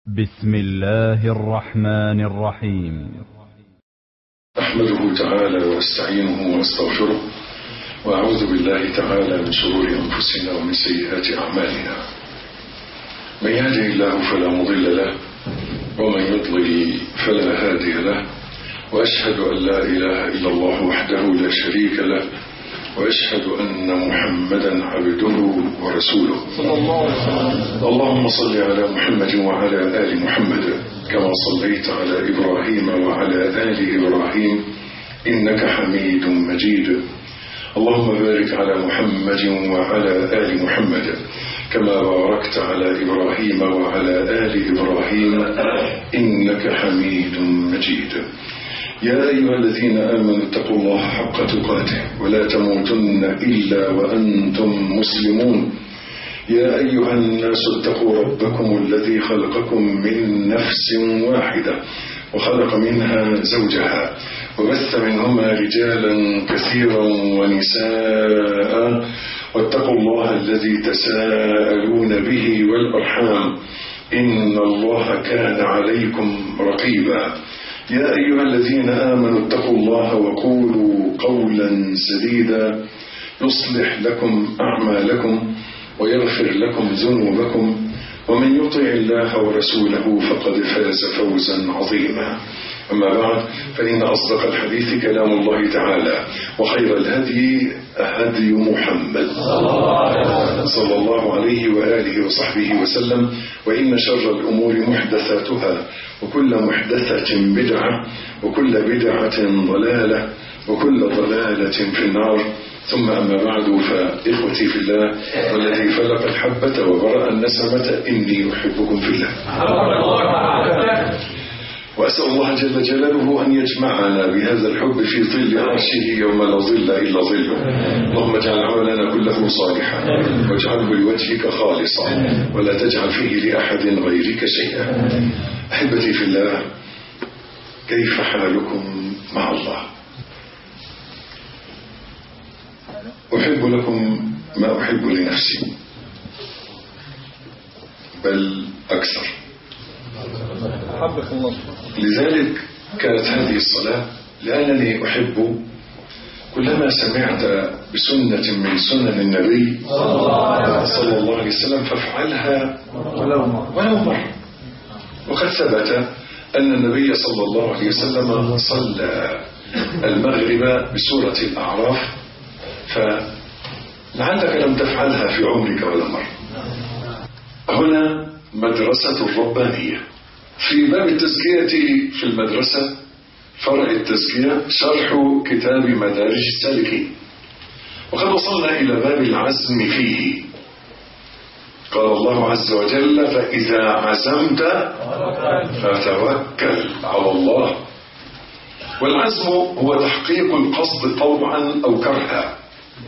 بسم الله الرحمن الرحيم أحمده تعالى واستعينه واستغفره وأعوذ بالله تعالى من شرور أنفسنا ومن سيئات أعمالنا من يهده الله فلا مضل له ومن يضلل فلا هادي له وأشهد أن لا إله إلا الله وحده لا شريك له وأشهد أن محمدا عبده ورسوله اللهم صل على محمد وعلى آل محمد كما صليت على إبراهيم وعلى آل إبراهيم إنك حميد مجيد اللهم بارك على محمد وعلى آل محمد كما باركت على إبراهيم وعلى آل إبراهيم إنك حميد مجيد يا أيها الذين آمنوا اتقوا الله حق تقاته ولا تموتن إلا وأنتم مسلمون يا أيها الناس اتقوا ربكم الذي خلقكم من نفس واحدة وخلق منها زوجها وبث منهما رجالا كثيرا ونساء واتقوا الله الذي تساءلون به والأرحام إن الله كان عليكم رقيبا يا أيها الذين آمنوا اتقوا الله وقولوا قولا سديدا يصلح لكم أعمالكم ويغفر لكم ذنوبكم ومن يطع الله ورسوله فقد فاز فوزا عظيما أما بعد فإن أصدق الحديث كلام الله تعالى وخير الهدي هدي محمد صلى الله عليه وآله وصحبه وسلم وإن شر الأمور محدثاتها وكل محدثة بدعة وكل بدعة ضلالة وكل ضلالة في النار ثم أما بعد فإخوتي في الله والذي فلق الحبة وبرأ النسمة إني أحبكم في الله وأسأل الله جل جلاله أن يجمعنا بهذا الحب في ظل عرشه يوم لا ظل إلا ظله اللهم اجعل عملنا كله صالحا واجعله لوجهك خالصا ولا تجعل فيه لأحد غيرك شيئا أحبتي في الله كيف حالكم مع الله أحب لكم ما أحب لنفسي بل أكثر حبك الله لذلك كانت هذه الصلاة لأنني أحب كلما سمعت بسنة من سنن النبي صلى الله عليه وسلم فافعلها ولو مرة ولو مرة وقد ثبت أن النبي صلى الله عليه وسلم صلى المغرب بسورة الأعراف فلعلك لم تفعلها في عمرك ولا مرة هنا مدرسة الربانية في باب التزكية في المدرسة فرع التزكية شرح كتاب مدارج السالكين وقد وصلنا إلى باب العزم فيه قال الله عز وجل فإذا عزمت فتوكل على الله والعزم هو تحقيق القصد طوعا أو كرها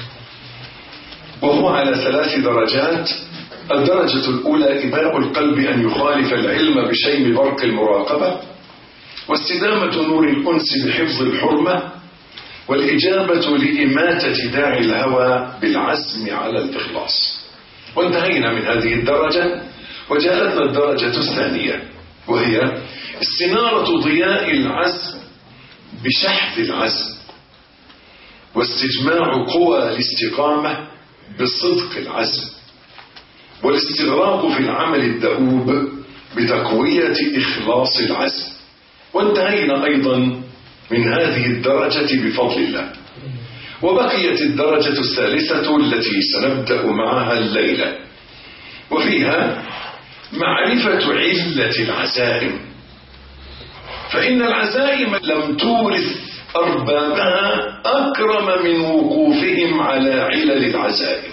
وهو على ثلاث درجات الدرجة الأولى إباء القلب أن يخالف العلم بشيء برق المراقبة واستدامة نور الأنس بحفظ الحرمة والإجابة لإماتة داعي الهوى بالعزم على الإخلاص وانتهينا من هذه الدرجة وجاءتنا الدرجة الثانية وهي استنارة ضياء العزم بشحذ العزم واستجماع قوى الاستقامة بصدق العزم والاستغراق في العمل الدؤوب بتقوية إخلاص العزم وانتهينا أيضا من هذه الدرجة بفضل الله وبقيت الدرجة الثالثة التي سنبدأ معها الليلة وفيها معرفة علة العزائم فإن العزائم لم تورث أربابها أكرم من وقوفهم على علل العزائم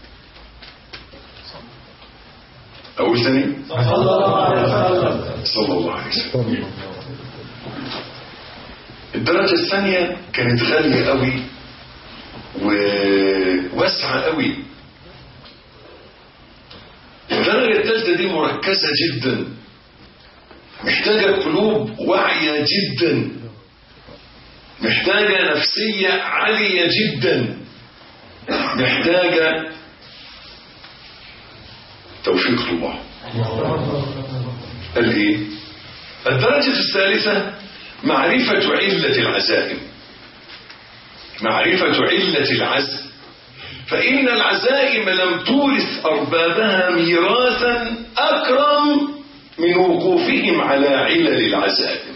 أقول ثاني صلى الله عليه وسلم الدرجة الثانية كانت غالية قوي وواسعة قوي الدرجة الثالثة دي مركزة جدا محتاجة قلوب واعية جدا محتاجة نفسية عالية جدا محتاجة توفيق الله الايه الدرجة الثالثة معرفة علة العزائم معرفة علة العزم فإن العزائم لم تورث أربابها ميراثا أكرم من وقوفهم على علل العزائم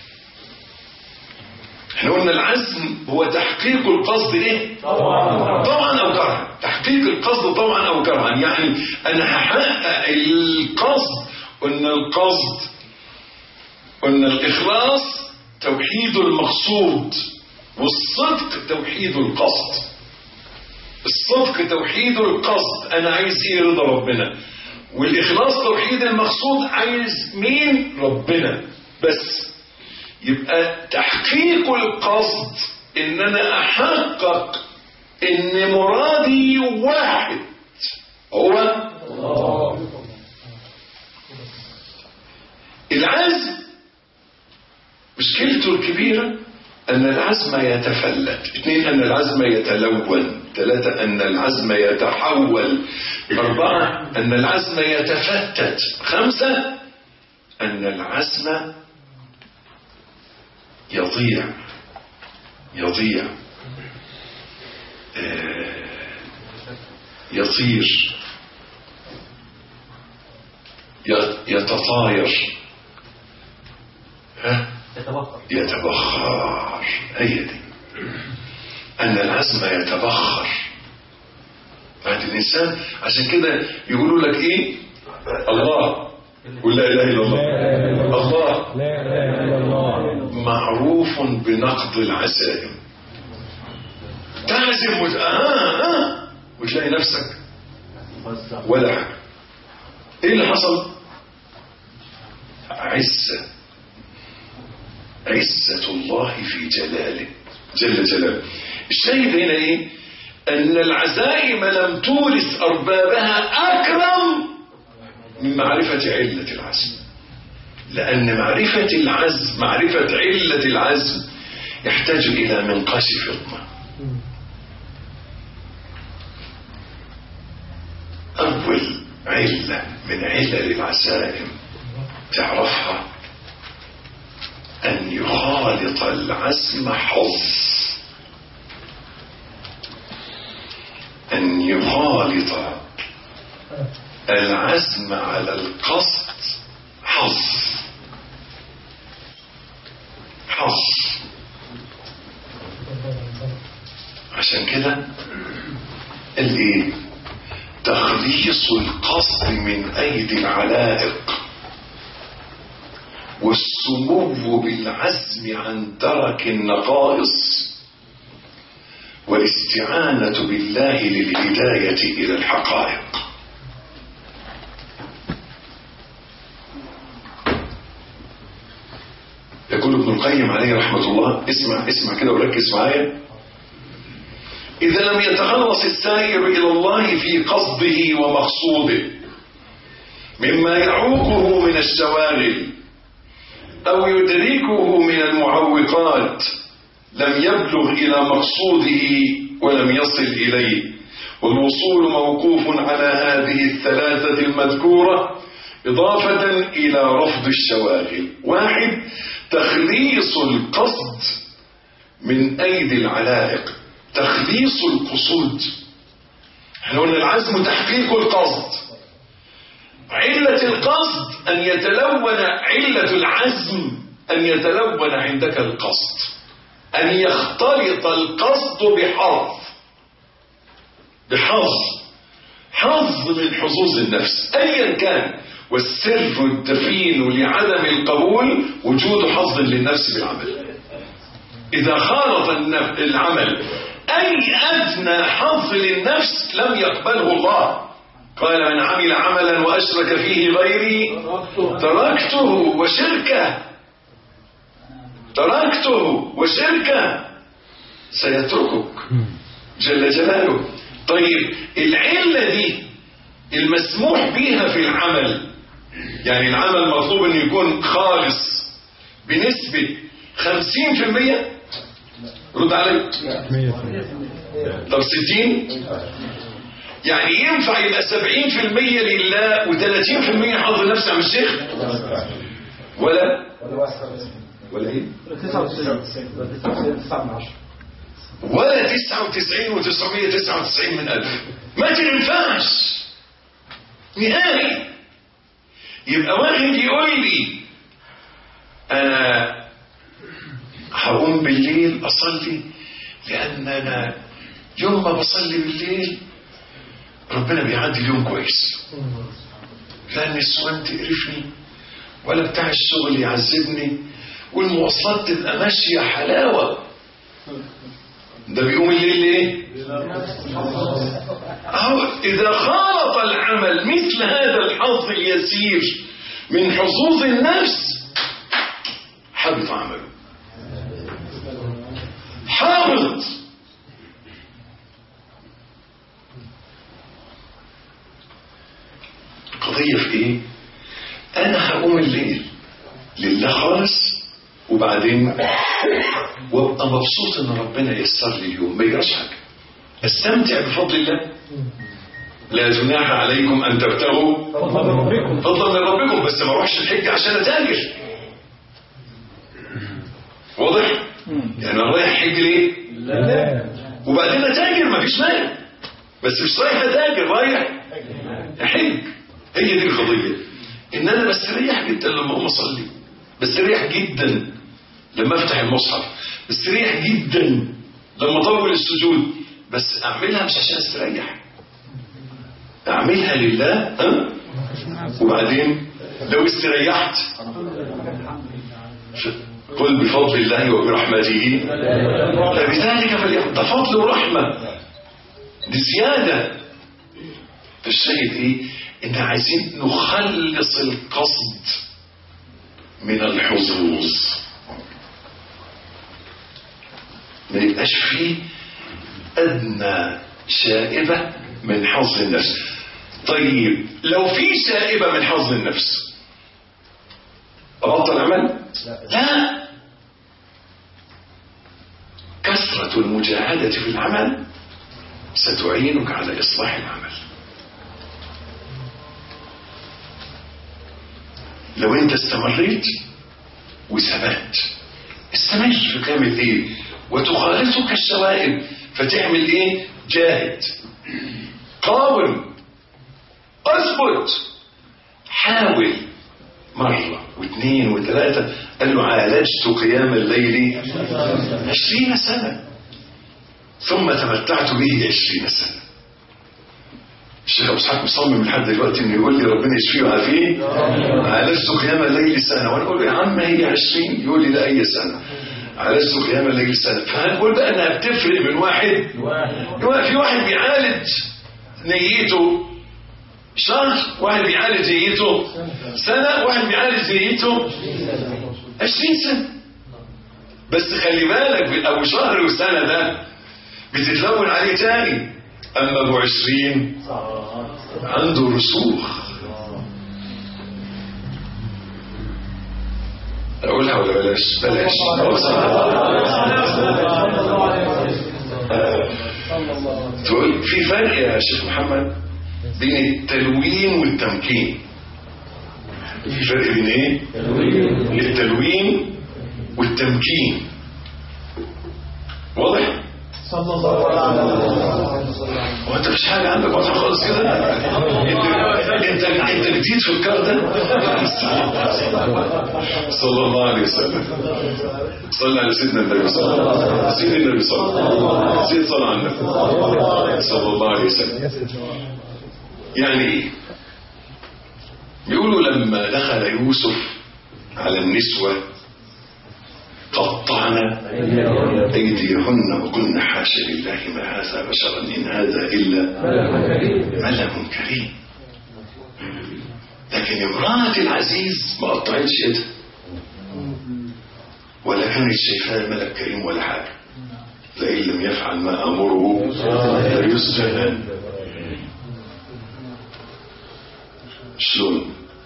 احنا قلنا العزم هو تحقيق القصد ايه طبعا او كرها تحقيق القصد طبعا او كرها يعني انا هحقق القصد قلنا القصد قلنا الاخلاص توحيد المقصود والصدق توحيد القصد الصدق توحيد القصد انا عايز ايه رضا ربنا والاخلاص توحيد المقصود عايز مين ربنا بس يبقى تحقيق القصد ان انا احقق ان مرادي واحد هو العزم مشكلته الكبيرة أن العزم يتفلت اثنين أن العزم يتلون ثلاثة أن العزم يتحول أربعة أن العزم يتفتت خمسة أن العزم يضيع يضيع آه، يطير ي- يتطاير ها يتبخر يتبخر هي دي أن العزم يتبخر بعد الإنسان عشان كده يقولوا لك إيه الله قل لا إله إلا الله الله لا اله الا الله معروف بنقض العزائم تعزم وت... آه آه وتلاقي نفسك ولا حاجة ايه اللي حصل عزة عزة الله في جلاله جل جلاله الشاهد هنا ايه ان العزائم لم تورث اربابها اكرم من معرفة علة العزم لأن معرفة العزم معرفة علة العزم يحتاج إلى منقاش فضة أول علة من علل العزائم تعرفها أن يخالط العزم حظ أن يخالط العزم على القصد حظ حظ عشان كده قال ايه تخليص القصد من ايدي العلائق والسمو بالعزم عن ترك النقائص والاستعانة بالله للهداية إلى الحقائق يقول ابن القيم عليه رحمة الله اسمع اسمع كده وركز معايا إذا لم يتخلص السائر إلى الله في قصده ومقصوده مما يعوقه من الشواغل أو يدركه من المعوقات لم يبلغ إلى مقصوده ولم يصل إليه والوصول موقوف على هذه الثلاثة المذكورة إضافة إلى رفض الشواغل واحد تخليص القصد من أيدي العلائق تخليص القصود احنا قلنا العزم تحقيق القصد علة القصد أن يتلون علة العزم أن يتلون عندك القصد أن يختلط القصد بحظ بحظ حظ من حظوظ النفس أيا كان والسر الدفين لعدم القبول وجود حظ للنفس بالعمل إذا خالط النف- العمل أي أدنى حظ للنفس لم يقبله الله قال من عمل عملا وأشرك فيه غيري تركته وشركه تركته وشركه سيتركك جل جلاله طيب العلة دي المسموح بيها في العمل يعني العمل مطلوب انه يكون خالص بنسبة 50% رد علي طب 60 يعني ينفع يبقى 70% لله و30% حظ نفس عم الشيخ ولا ولا ايه ولا 99 و999 من ألف ما تنفعش نهائي يبقى واحد يقول لي أنا هقوم بالليل أصلي لأن أنا يوم ما بصلي بالليل ربنا بيعدي اليوم كويس لا النسوان تقرفني ولا بتاع الشغل يعذبني والمواصلات تبقى ماشية حلاوة ده بيقوم الليل ليه أهو إذا خالط العمل مثل هذا الحظ اليسير من حظوظ النفس حبط عمله حابط قضية في ايه انا هقوم الليل لله خالص وبعدين وابقى مبسوط ان ربنا يسر لي اليوم ما يجراش حاجه استمتع بفضل الله لا جناح عليكم ان تبتغوا فضلا من ربكم بس ما اروحش الحج عشان اتاجر واضح يعني انا رايح حج ليه وبعدين اتاجر ما فيش مانع بس مش رايح اتاجر رايح احج هي دي القضيه ان انا بستريح جدا لما اقوم اصلي بستريح جدا لما افتح المصحف بستريح جدا لما اطول السجود بس اعملها مش عشان استريح اعملها لله ها وبعدين لو استريحت قل بفضل الله وبرحمته فبذلك فليحمد ده فضل ورحمه دي زياده فالشاهد ايه ان عايزين نخلص القصد من الحظوظ ما يبقاش فيه ادنى شائبه من حظ النفس طيب لو في شائبه من حظ النفس ابطل عمل لا كثره المجاهده في العمل ستعينك على اصلاح العمل لو انت استمريت وثبت استمر في قيام الليل وتخالطك الشوائب فتعمل ايه جاهد قاوم اثبت حاول مرة واثنين وثلاثة قال له عالجت قيام الليل عشرين سنة ثم تمتعت به عشرين سنة الشيخ ابو اسحاق مصمم لحد دلوقتي انه يقول لي ربنا يشفيه ويعافيه عالجت قيام الليل سنه وانا اقول له يا عم هي 20 يقول لي لا هي سنه عالجت قيام الليل سنه فهنقول بقى انها بتفرق من واحد في واحد بيعالج نيته شهر واحد بيعالج نيته سنه واحد بيعالج نيته 20 سنه بس خلي بالك ابو شهر وسنه ده بتتلون عليه تاني أما أبو عشرين عنده رسوخ أقولها ولا بلاش بلاش تقول في فرق يا شيخ محمد بين التلوين والتمكين في فرق بين ايه التلوين والتمكين واضح صلى الله عليه وسلم هو انت مش حاجه عندك واضحه خالص كده انت انت انت جديد في الكار ده صلى الله عليه وسلم صلى على سيدنا النبي صلى الله عليه وسلم سيدنا النبي صلى الله عليه وسلم سيد صلى على النبي صلى الله عليه وسلم يعني ايه يقولوا لما دخل يوسف على النسوه قطعنا أيديهن وقلنا حاشا لله ما هذا بشرا إن هذا إلا ملك كريم لكن امرأة العزيز ما قطعتش ايدها ولا كانت شايفاه ملك كريم ولا حاجة لئن لم يفعل ما أمره ليسجن شلون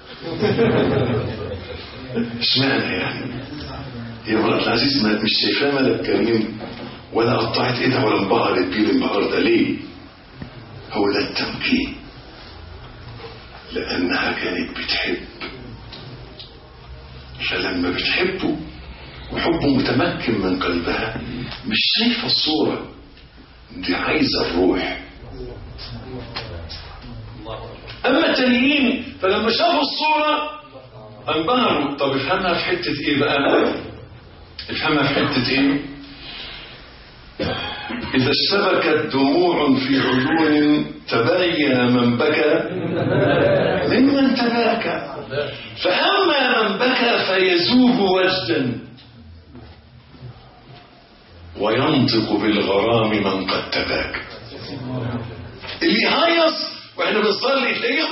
اشمعنى يعني هي امرأة العزيز ما مش شايفاه ملك كريم ولا قطعت ايدها ولا انبهرت بيه الانبهار ده ليه؟ هو ده التمكين لأنها كانت بتحب فلما بتحبه وحبه متمكن من قلبها مش شايفة الصورة دي عايزة الروح أما التانيين فلما شافوا الصورة انبهروا طب افهمها في حتة ايه بقى افهمها في حتة ايه إذا اشتبكت دموع في عيون تبين من بكى ممن تباكى فأما من بكى فيذوب وجدا وينطق بالغرام من قد تباكى اللي يهيص واحنا بنصلي تلاقيه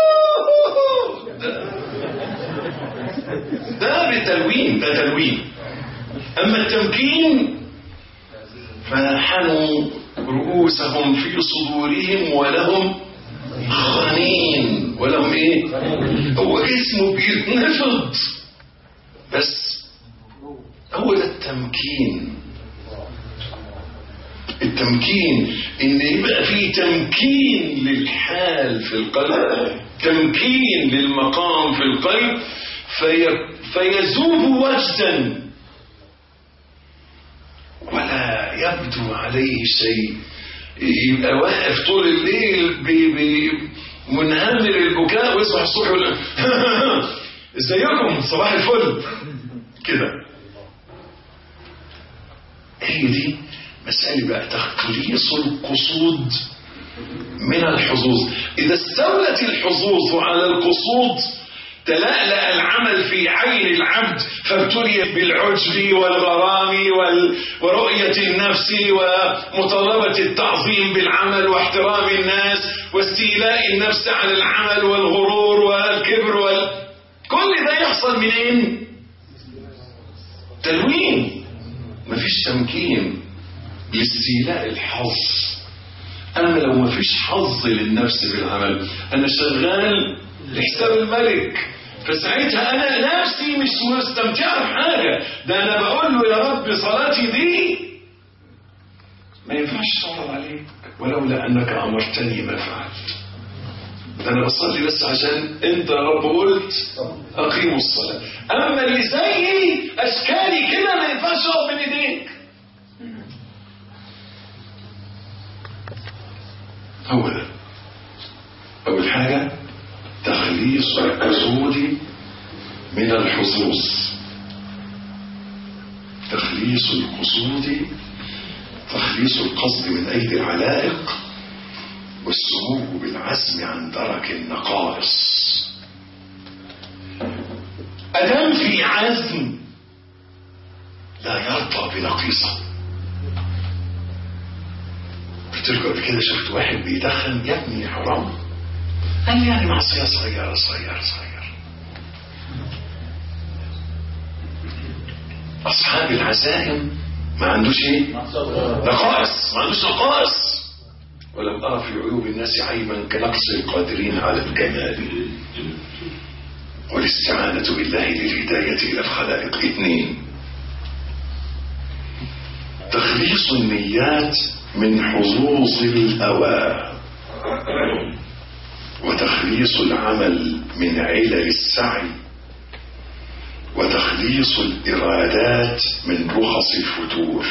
ده بتلوين ده تلوين اما التمكين فنحنوا رؤوسهم في صدورهم ولهم خنين ولهم ايه هو جسمه بيتنفض بس هو ده التمكين التمكين ان يبقى في تمكين للحال في القلب تمكين للمقام في القلب في فيذوب وجدا ولا يبدو عليه شيء يبقى واقف طول الليل بي بي منهمر البكاء ويصبح الصبح يقول ازيكم صباح الفل كده هي دي مسألة بقى تخليص القصود من الحظوظ إذا استولت الحظوظ على القصود تلألأ العمل في عين العبد فابتلي بالعجب والغرام وال... ورؤية النفس ومطالبة التعظيم بالعمل واحترام الناس واستيلاء النفس على العمل والغرور والكبر وال... كل ده يحصل منين؟ تلوين مفيش تمكين لاستيلاء الحظ أما لو مفيش حظ للنفس بالعمل أنا شغال لحساب الملك فساعتها انا نفسي مش مستمتعه بحاجه ده انا بقول له يا رب صلاتي دي ما ينفعش تعرض عليك ولولا انك امرتني ما فعلت ده انا بصلي بس عشان انت يا رب قلت اقيموا الصلاه اما اللي زيي اشكالي كده ما ينفعش اقف بين ايديك هو ده اول حاجه تخليص القصود من الحظوظ تخليص القصود تخليص القصد من أيدي العلائق والسمو بالعزم عن درك النقائص أدم في عزم لا يرضى بنقيصة قلت لكم قبل كده شفت واحد بيدخن يا ابني حرام قال لي يعني معصية صغيرة صغيرة صغيرة أصحاب العزائم ما عندوش ايه نقائص ما عندوش نقائص ولم أرى في عيوب الناس عيبا كنقص القادرين على الكمال والاستعانة بالله للهداية إلى الخلائق اثنين تخليص النيات من حظوظ الهوى وتخليص العمل من علل السعي وتخليص الإرادات من رخص الفتور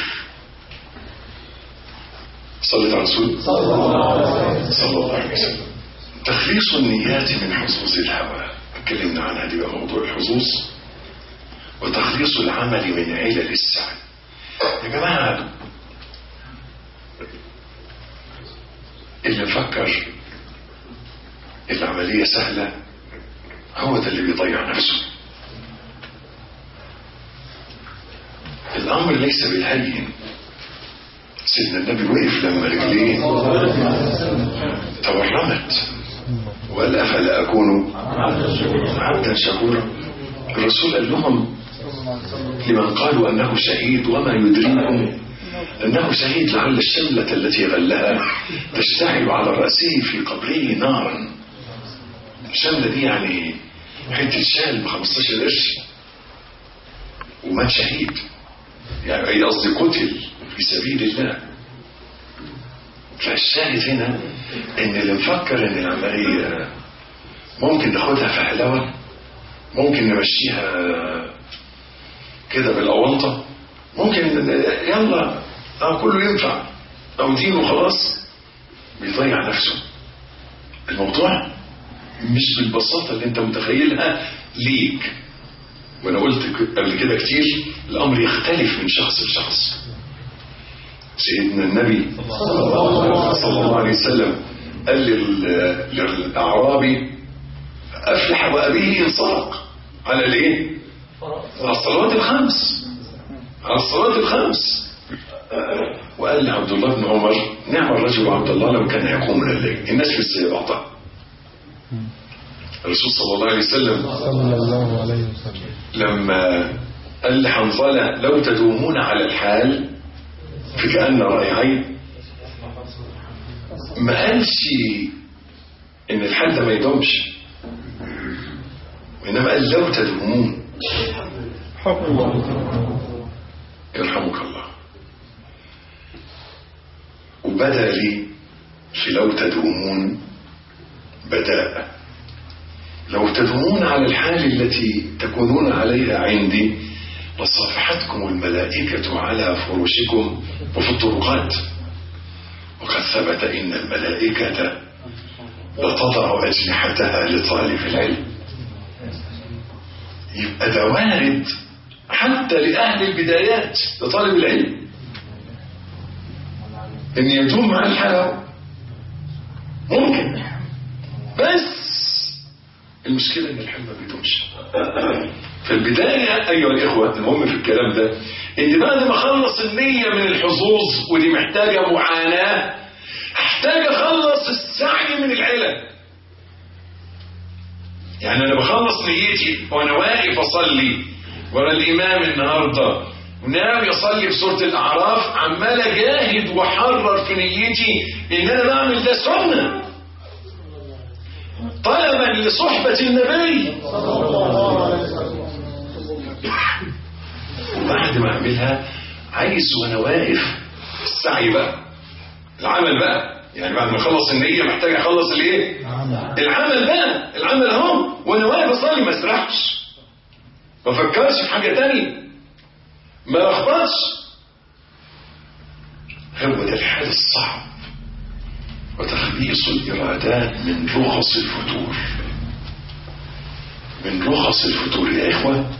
صلى على رسول صلى الله عليه وسلم تخليص النيات من حظوظ الهوى اتكلمنا عنها دي بقى موضوع الحظوظ وتخليص العمل من علل السعي يا جماعة اللي فكر العملية سهلة هو ده اللي بيضيع نفسه الأمر ليس بالهين سيدنا النبي وقف لما رجليه تورمت وقال أفلا أكون عبدا شكورا الرسول قال لهم لمن قالوا أنه شهيد وما يدريكم أنه شهيد لعل الشملة التي غلها تشتعل على رأسه في قبره نارا الشملة دي يعني حتة شال ب 15 قرش ومات شهيد يعني أي قصدي قتل في سبيل الله فالشاهد هنا ان اللي مفكر ان العملية ممكن ناخدها في حلاوة ممكن نمشيها كده بالاونطة ممكن يلا اه كله ينفع او دينه خلاص بيضيع نفسه الموضوع مش بالبساطة اللي انت متخيلها ليك وانا قلت قبل كده كتير الامر يختلف من شخص لشخص سيدنا النبي صلى الله عليه وسلم قال لل- للاعرابي افلح وابيه ان صدق على الايه على الصلوات الخمس على الصلوات الخمس وقال لعبد الله بن عمر نعم الرجل عبد الله لو كان يقوم من الليل الناس في السير بعضها الرسول صلى الله عليه وسلم صلى الله عليه وسلم لما قال لحنظلة لو تدومون على الحال فكأن رأي عين ما قالش ان الحال ده ما يدومش وانما قال لو تدومون حكم الله يرحمك الله وبدا لي في لو تدومون بداء لو تدومون على الحال التي تكونون عليها عندي لصافحتكم الملائكة على فرشكم وفي الطرقات وقد ثبت إن الملائكة لتضع أجنحتها لطالب العلم يبقى ده وارد حتى لأهل البدايات لطالب العلم إن يدوم مع الحلاوة ممكن بس المشكلة إن الحلم ما بيدومش في البداية أيها الإخوة المهم في الكلام ده إن بعد ما أخلص النية من الحظوظ ودي محتاجة معاناة هحتاج أخلص السعي من العلم يعني أنا بخلص نيتي وأنا واقف أصلي ورا الإمام النهاردة وناوي أصلي في سورة الأعراف عمال أجاهد وأحرر في نيتي إن أنا بعمل ده سنة طلبا لصحبة النبي وبعد ما اعملها عايز وانا واقف السعي بقى العمل بقى يعني بعد ما اخلص النية محتاج اخلص الايه العمل بقى العمل اهو وانا واقف اصلي ما اسرحش ما افكرش في حاجة تانية ما لخبطش هو ده الحال الصعب وتخليص الإرادات من رخص الفتور من رخص الفتور يا إخوة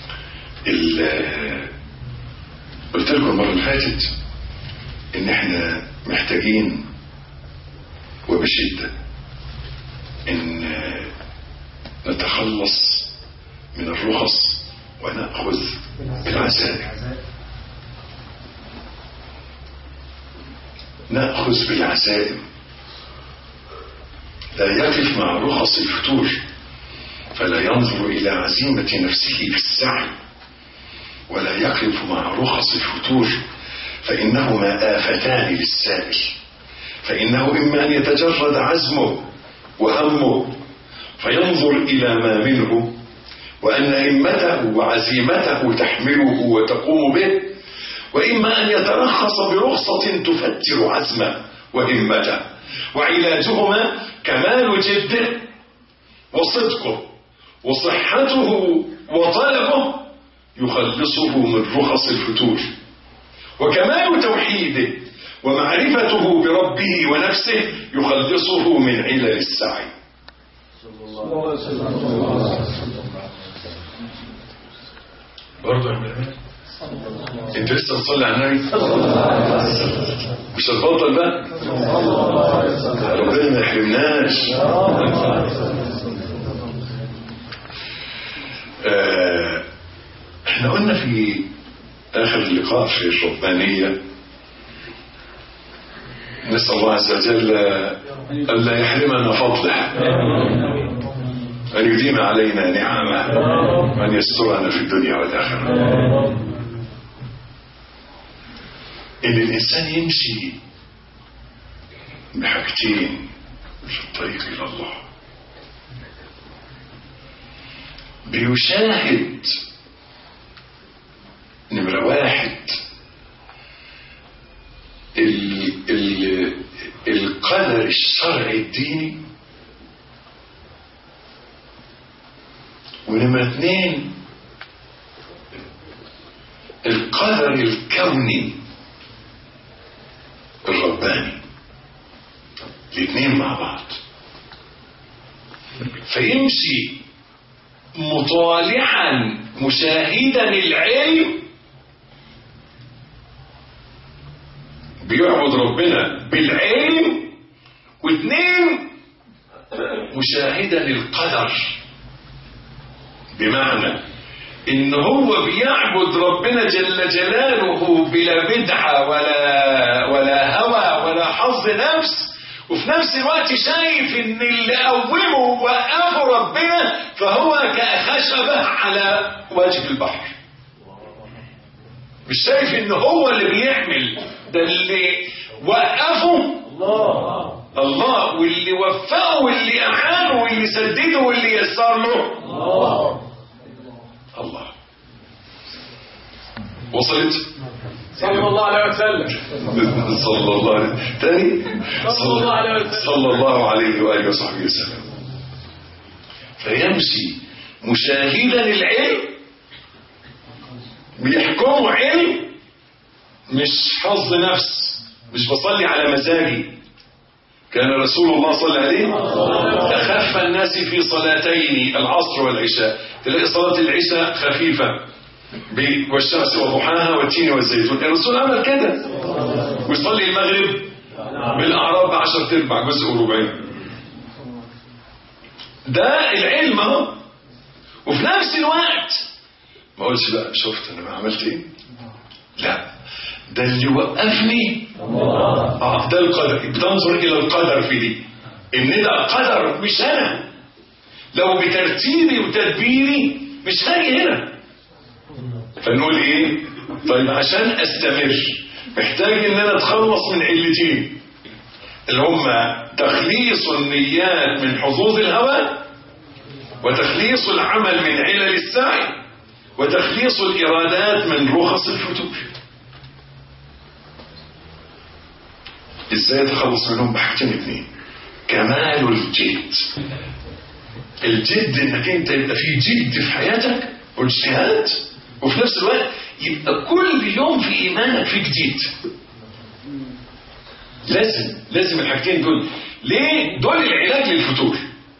ال- قلت لكم المرة اللي فاتت إن إحنا محتاجين وبشدة إن نتخلص من الرخص ونأخذ بالعزائم نأخذ بالعزائم لا يقف مع رخص الفتور فلا ينظر إلى عزيمة نفسه في السعي ولا يقف مع رخص الفتور فإنهما آفتان للسائل فإنه إما أن يتجرد عزمه وهمه فينظر إلى ما منه وأن همته وعزيمته تحمله وتقوم به وإما أن يترخص برخصة تفتر عزمه وهمته وعلاجهما كمال جده وصدقه وصحته وطلبه يخلصه من رخص الفتور وكمال توحيده ومعرفته بربه ونفسه يخلصه من علل السعي برضه يا عم انت لسه بتصلي على النبي مش هتبطل بقى ربنا ما يحرمناش آه، احنا قلنا في اخر اللقاء في الربانية نسأل الله عز وجل ألا يحرمنا فضله أن يديم علينا نعمه وأن يسترنا في الدنيا والآخرة إن الإنسان يمشي بحاجتين في الطريق إلى الله بيشاهد نمرة واحد ال ال الديني ونمرة اثنين القدر الكوني الرباني الاثنين مع بعض فيمشي مطالعا مشاهدا العلم بيعبد ربنا بالعلم واثنين مشاهدا القدر بمعنى ان هو بيعبد ربنا جل جلاله بلا بدعة ولا ولا هوى ولا حظ نفس وفي نفس الوقت شايف ان اللي قومه ووقفه ربنا فهو كخشبة على وجه البحر مش شايف ان هو اللي بيعمل ده اللي وقفه الله الله واللي وفقه واللي اعانه واللي سدده واللي يسر له الله الله وصلت صلى الله عليه وسلم صلى الله عليه تاني صلى الله عليه وسلم. صلى الله عليه واله وصحبه وسلم فيمشي مشاهدا العلم بيحكموا علم مش حظ نفس مش بصلي على مزاجي كان رسول الله صلى عليه أخف الناس في صلاتين العصر والعشاء تلاقي صلاة العشاء خفيفة ب- والشمس وضحاها والتين والزيتون الرسول عمل كده ويصلي المغرب بالأعراب بعشر تربع جزء وربعين ده العلم اهو وفي نفس الوقت ما اقولش بقى شفت انا ما عملت ايه لا ده اللي وقفني اه ده القدر بتنظر الى القدر في دي ان ده قدر مش انا لو بترتيبي وتدبيري مش هاجي هنا فنقول ايه طيب عشان استمر محتاج ان انا اتخلص من علتين اللي هم تخليص النيات من حظوظ الهوى وتخليص العمل من علل السعي وتخليص الإرادات من رخص الفتور ازاي اتخلص منهم بحاجتين اتنين كمال الجد الجد انك انت يبقى في جد في حياتك واجتهاد وفي نفس الوقت يبقى كل يوم في ايمانك في جديد لازم لازم الحاجتين دول ليه دول العلاج للفتور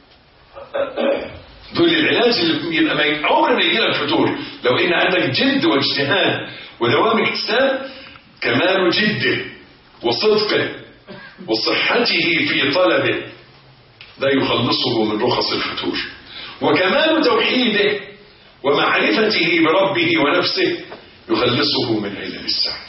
دول العلاج اللي يبقى ما عمر ما يجي لك فتور لو ان عندك جد واجتهاد ودوام اكتساب كمال جده وصدقه وصحته في طلبه ده يخلصه من رخص الفتور وكمال توحيده ومعرفته بربه ونفسه يخلصه من علل السعي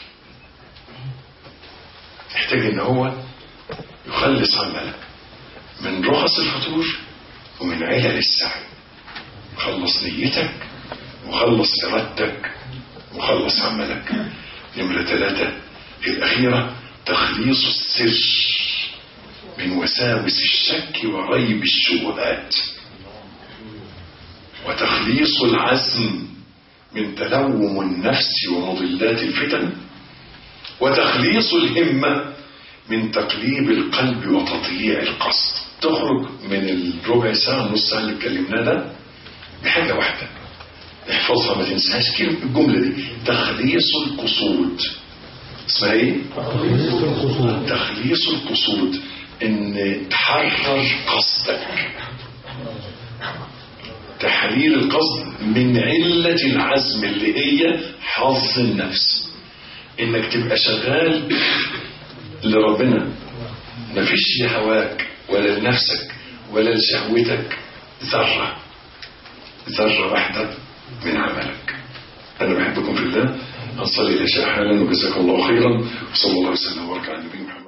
يحتاج ان هو يخلص عملك من رخص الفتور ومن علل السعي خلص نيتك وخلص ارادتك وخلص عملك نمرة ثلاثة الأخيرة تخليص السر من وساوس الشك وريب الشبهات وتخليص العزم من تلوم النفس ومضلات الفتن وتخليص الهمة من تقليب القلب وتضييع القصد تخرج من الربع ساعة نص ساعة اللي اتكلمناه ده بحاجة واحدة احفظها ما تنساهاش كلمة الجملة دي تخليص القصود اسمها ايه؟ تخليص القصود ان تحرر قصدك تحرير القصد من علة العزم اللي هي حظ النفس انك تبقى شغال لربنا مفيش لهواك ولا لنفسك ولا لشهوتك ذرة ذرة واحدة من عملك أنا بحبكم في الله أصلي العشاء حالا وجزاكم الله خيرا وصلى الله وسلم وبارك على نبينا محمد